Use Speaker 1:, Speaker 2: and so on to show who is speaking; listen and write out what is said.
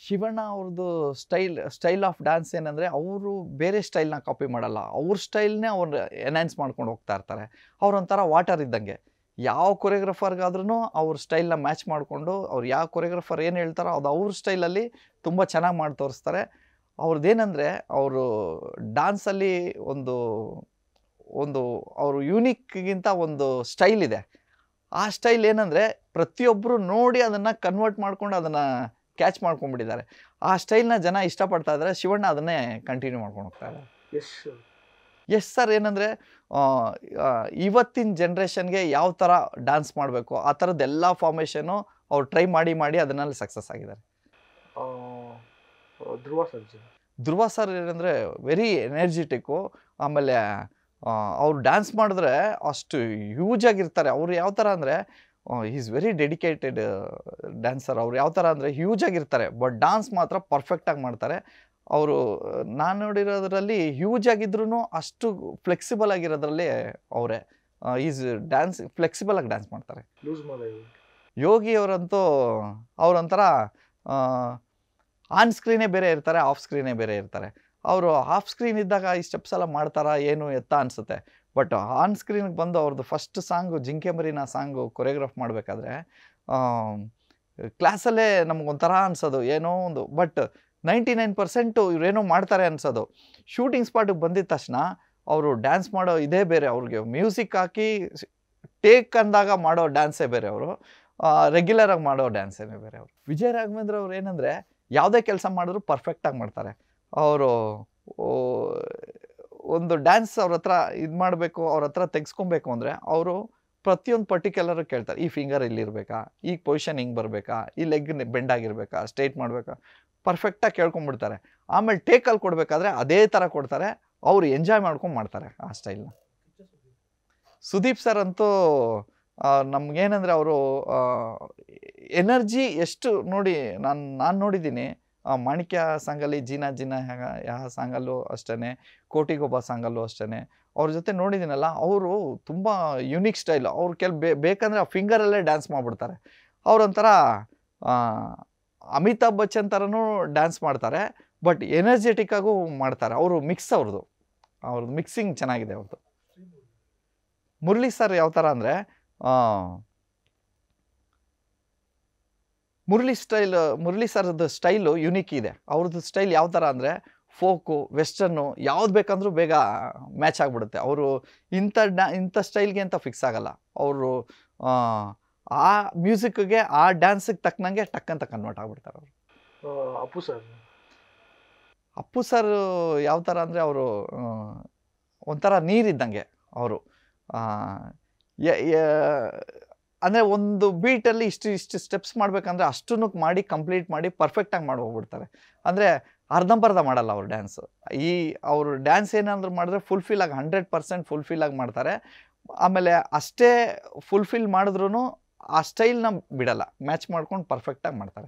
Speaker 1: ಶಿವಣ್ಣ ಅವ್ರದ್ದು style style of dance ಏನಂದರೆ ಅವರು ಬೇರೆ ಸ್ಟೈಲ್ನ ಕಾಪಿ ಮಾಡಲ್ಲ ಅವ್ರ ಸ್ಟೈಲ್ನೇ ಅವ್ರು ಎನ್ಹ್ಯಾನ್ಸ್ ಮಾಡ್ಕೊಂಡು ಹೋಗ್ತಾ ಇರ್ತಾರೆ ಅವ್ರೊಂಥರ ವಾಟರ್ ಇದ್ದಂಗೆ ಯಾವ ಕೊರಿಯೋಗ್ರಫರ್ಗಾದ್ರೂ ಅವ್ರ ಸ್ಟೈಲ್ನ ಮ್ಯಾಚ್ ಮಾಡಿಕೊಂಡು ಅವ್ರು ಯಾವ ಕೊರಿಯೋಗ್ರಫರ್ ಏನು ಹೇಳ್ತಾರೋ ಅದು ಅವ್ರ ಸ್ಟೈಲಲ್ಲಿ ತುಂಬ ಚೆನ್ನಾಗಿ ಮಾಡಿ ತೋರಿಸ್ತಾರೆ ಅವ್ರದ್ದೇನೆಂದರೆ ಅವರು ಡ್ಯಾನ್ಸಲ್ಲಿ ಒಂದು ಒಂದು ಅವರು ಯೂನಿಕ್ಗಿಂತ ಒಂದು ಸ್ಟೈಲ್ ಇದೆ ಆ ಸ್ಟೈಲ್ ಏನಂದರೆ ಪ್ರತಿಯೊಬ್ಬರು ನೋಡಿ ಅದನ್ನು ಕನ್ವರ್ಟ್ ಮಾಡ್ಕೊಂಡು ಅದನ್ನು ಕ್ಯಾಚ್ ಮಾಡ್ಕೊಂಡ್ಬಿಟ್ಟಿದ್ದಾರೆ ಆ ಸ್ಟೈಲ್ನ ಜನ ಇಷ್ಟಪಡ್ತಾ ಇದ್ದಾರೆ ಶಿವಣ್ಣ ಅದನ್ನೇ ಕಂಟಿನ್ಯೂ ಮಾಡ್ಕೊಂಡು ಹೋಗ್ತಾ ಇದ್ದಾರೆ
Speaker 2: ಎಸ್
Speaker 1: ಎಸ್ ಸರ್ ಏನಂದರೆ ಇವತ್ತಿನ ಜನ್ರೇಷನ್ಗೆ ಯಾವ ಥರ ಡ್ಯಾನ್ಸ್ ಮಾಡಬೇಕು ಆ ಥರದ್ದು ಎಲ್ಲ ಫಾರ್ಮೇಷನು ಅವ್ರು ಟ್ರೈ ಮಾಡಿ ಮಾಡಿ ಅದನ್ನಲ್ಲಿ ಸಕ್ಸಸ್ ಆಗಿದ್ದಾರೆ
Speaker 2: ಧ್ರುವ ಸರ್ಜನ್
Speaker 1: ಧ್ರುವ ಸರ್ ಏನಂದರೆ ವೆರಿ ಎನರ್ಜಿಟಿಕ್ಕು ಆಮೇಲೆ ಅವ್ರು ಡ್ಯಾನ್ಸ್ ಮಾಡಿದ್ರೆ ಅಷ್ಟು ಹ್ಯೂಜ್ ಆಗಿರ್ತಾರೆ ಅವ್ರು ಯಾವ ಥರ ಅಂದರೆ ಈಸ್ ವೆರಿ ಡೆಡಿಕೇಟೆಡ್ ಡ್ಯಾನ್ಸರ್ ಅವ್ರು ಯಾವ ಥರ ಅಂದರೆ ಹ್ಯೂಜ್ ಆಗಿರ್ತಾರೆ ಬಟ್ ಡಾನ್ಸ್ ಮಾತ್ರ ಪರ್ಫೆಕ್ಟಾಗಿ ಮಾಡ್ತಾರೆ ಅವರು ನಾನು ನೋಡಿರೋದ್ರಲ್ಲಿ ಹ್ಯೂಜ್ ಆಗಿದ್ರು ಅಷ್ಟು ಫ್ಲೆಕ್ಸಿಬಲ್ ಆಗಿರೋದ್ರಲ್ಲಿ ಅವರೇ ಈಸ್ ಡ್ಯಾನ್ಸ್ ಫ್ಲೆಕ್ಸಿಬಲ್ ಆಗಿ ಡ್ಯಾನ್ಸ್ ಮಾಡ್ತಾರೆ
Speaker 2: ಲೂಸ್ ಮಲೈ
Speaker 1: ಯೋಗಿ ಅವರಂತೂ ಅವರೊಂಥರ ಆನ್ ಸ್ಕ್ರೀನೇ ಬೇರೆ ಇರ್ತಾರೆ ಆಫ್ ಸ್ಕ್ರೀನೇ ಬೇರೆ ಇರ್ತಾರೆ ಅವರು ಆಫ್ ಸ್ಕ್ರೀನ್ ಇದ್ದಾಗ ಈ ಸ್ಟೆಪ್ಸ್ ಎಲ್ಲ ಮಾಡ್ತಾರಾ ಏನು ಎತ್ತ ಅನಿಸುತ್ತೆ ಬಟ್ ಆನ್ ಸ್ಕ್ರೀನ್ಗೆ ಬಂದು ಅವ್ರದ್ದು ಫಸ್ಟ್ ಸಾಂಗು ಜಿಂಕೆ ಮರಿನ ಸಾಂಗು ಕೊರಿಯೋಗ್ರಾಫ್ ಮಾಡಬೇಕಾದ್ರೆ ಕ್ಲಾಸಲ್ಲೇ ನಮಗೊಂಥರ ಅನ್ಸೋದು ಏನೋ ಒಂದು ಬಟ್ ನೈಂಟಿ ನೈನ್ ಪರ್ಸೆಂಟು ಇವರೇನೋ ಮಾಡ್ತಾರೆ ಅನ್ಸೋದು ಶೂಟಿಂಗ್ ಸ್ಪಾಟಿಗೆ ಬಂದಿದ ತಕ್ಷಣ ಅವರು ಡ್ಯಾನ್ಸ್ ಮಾಡೋ ಇದೇ ಬೇರೆ ಅವ್ರಿಗೆ ಮ್ಯೂಸಿಕ್ ಹಾಕಿ ಟೇಕ್ ಅಂದಾಗ ಮಾಡೋ ಡ್ಯಾನ್ಸೇ ಬೇರೆ ಅವರು ರೆಗ್ಯುಲರ್ ಆಗಿ ಮಾಡೋ ಡ್ಯಾನ್ಸೇ ಬೇರೆ ಅವರು ವಿಜಯ ರಾಘವೇಂದ್ರ ಅವ್ರು ಏನಂದರೆ ಯಾವುದೇ ಕೆಲಸ ಮಾಡಿದ್ರು ಪರ್ಫೆಕ್ಟಾಗಿ ಮಾಡ್ತಾರೆ ಅವರು ಒಂದು ಡ್ಯಾನ್ಸ್ ಅವ್ರ ಹತ್ರ ಇದು ಮಾಡಬೇಕು ಅವ್ರ ಹತ್ರ ತೆಗೆಸ್ಕೊಬೇಕು ಅಂದರೆ ಅವರು ಪ್ರತಿಯೊಂದು ಪರ್ಟಿಕ್ಯುಲರ್ ಕೇಳ್ತಾರೆ ಈ ಫಿಂಗರ್ ಇಲ್ಲಿರಬೇಕಾ ಈ ಪೊಸಿಷನ್ ಹಿಂಗೆ ಬರಬೇಕಾ ಈ ಲೆಗ್ ಬೆಂಡ್ ಆಗಿರಬೇಕಾ ಸ್ಟ್ರೈಟ್ ಮಾಡಬೇಕಾ ಪರ್ಫೆಕ್ಟಾಗಿ ಕೇಳ್ಕೊಂಡ್ಬಿಡ್ತಾರೆ ಆಮೇಲೆ ಟೇಕಲ್ಲಿ ಕೊಡಬೇಕಾದ್ರೆ ಅದೇ ಥರ ಕೊಡ್ತಾರೆ ಅವ್ರು ಎಂಜಾಯ್ ಮಾಡ್ಕೊಂಡು ಮಾಡ್ತಾರೆ ಆ ಸ್ಟೈಲ್ನ ಸುದೀಪ್ ಸರ್ ಅಂತೂ ನಮ್ಗೇನಂದರೆ ಅವರು ಎನರ್ಜಿ ಎಷ್ಟು ನೋಡಿ ನಾನು ನಾನು ನೋಡಿದ್ದೀನಿ ಆ ಮಾಣಿಕ್ಯ ಸಾಂಗಲ್ಲಿ ಜೀನಾ ಜೀನಾ ಯಾವ ಸಾಂಗಲ್ಲೂ ಅಷ್ಟೇ ಕೋಟಿಗೊಬ್ಬ ಸಾಂಗಲ್ಲೂ ಅಷ್ಟೇ ಅವ್ರ ಜೊತೆ ನೋಡಿದ್ದೀನಲ್ಲ ಅವರು ತುಂಬ ಯುನೀಕ್ ಸ್ಟೈಲ್ ಅವ್ರು ಕೆಲ ಬೇಕಂದರೆ ಆ ಫಿಂಗರಲ್ಲೇ ಡ್ಯಾನ್ಸ್ ಮಾಡಿಬಿಡ್ತಾರೆ ಅವರೊಂಥರ ಅಮಿತಾಬ್ ಬಚ್ಚನ್ ಥರನೂ ಡ್ಯಾನ್ಸ್ ಮಾಡ್ತಾರೆ ಬಟ್ ಎನರ್ಜೆಟಿಕ್ಕಾಗೂ ಮಾಡ್ತಾರೆ ಅವರು ಮಿಕ್ಸ್ ಅವ್ರದ್ದು ಅವ್ರದ್ದು ಮಿಕ್ಸಿಂಗ್ ಚೆನ್ನಾಗಿದೆ ಅವ್ರದ್ದು ಮುರಳಿ ಸರ್ ಯಾವ ಥರ ಅಂದರೆ ಮುರಳಿ ಸ್ಟೈಲ್ ಮುರಳಿ ಸರ್ದು ಸ್ಟೈಲು ಯುನೀಕ್ ಇದೆ ಅವ್ರದ್ದು ಸ್ಟೈಲ್ ಯಾವ ಥರ ಅಂದರೆ ಫೋಕು ವೆಸ್ಟರ್ನು ಯಾವ್ದು ಬೇಕಂದ್ರೂ ಬೇಗ ಮ್ಯಾಚ್ ಆಗಿಬಿಡುತ್ತೆ ಅವರು ಇಂಥ ಡ್ಯಾ ಇಂಥ ಸ್ಟೈಲ್ಗೆ ಅಂತ ಫಿಕ್ಸ್ ಆಗಲ್ಲ ಅವರು ಆ ಮ್ಯೂಸಿಕ್ಗೆ ಆ ಡ್ಯಾನ್ಸಿಗೆ ತಕ್ಕನಂಗೆ ಟಕ್ ಅಂತ ಕನ್ವರ್ಟ್ ಆಗ್ಬಿಡ್ತಾರೆ ಅವರು
Speaker 2: ಅಪ್ಪು ಸರ್
Speaker 1: ಅಪ್ಪು ಸರ್ ಯಾವ ಥರ ಅಂದರೆ ಅವರು ಒಂಥರ ನೀರಿದ್ದಂಗೆ ಅವರು ಅಂದರೆ ಒಂದು ಬೀಟಲ್ಲಿ ಇಷ್ಟು ಇಷ್ಟು ಸ್ಟೆಪ್ಸ್ ಮಾಡಬೇಕಂದ್ರೆ ಅಷ್ಟನ್ನು ಮಾಡಿ ಕಂಪ್ಲೀಟ್ ಮಾಡಿ ಪರ್ಫೆಕ್ಟಾಗಿ ಮಾಡಿ ಹೋಗ್ಬಿಡ್ತಾರೆ ಅಂದರೆ ಅರ್ಧಂಬರ್ಧ ಮಾಡಲ್ಲ ಅವ್ರು ಡ್ಯಾನ್ಸು ಈ ಅವರು ಡ್ಯಾನ್ಸ್ ಏನಾದರೂ ಮಾಡಿದ್ರೆ ಫುಲ್ಫಿಲ್ ಆಗಿ ಹಂಡ್ರೆಡ್ ಪರ್ಸೆಂಟ್ ಫುಲ್ಫಿಲ್ ಆಗಿ ಮಾಡ್ತಾರೆ ಆಮೇಲೆ ಅಷ್ಟೇ ಫುಲ್ಫಿಲ್ ಮಾಡಿದ್ರೂ ಆ ಸ್ಟೈಲ್ನ ಬಿಡಲ್ಲ ಮ್ಯಾಚ್ ಮಾಡ್ಕೊಂಡು ಪರ್ಫೆಕ್ಟಾಗಿ ಮಾಡ್ತಾರೆ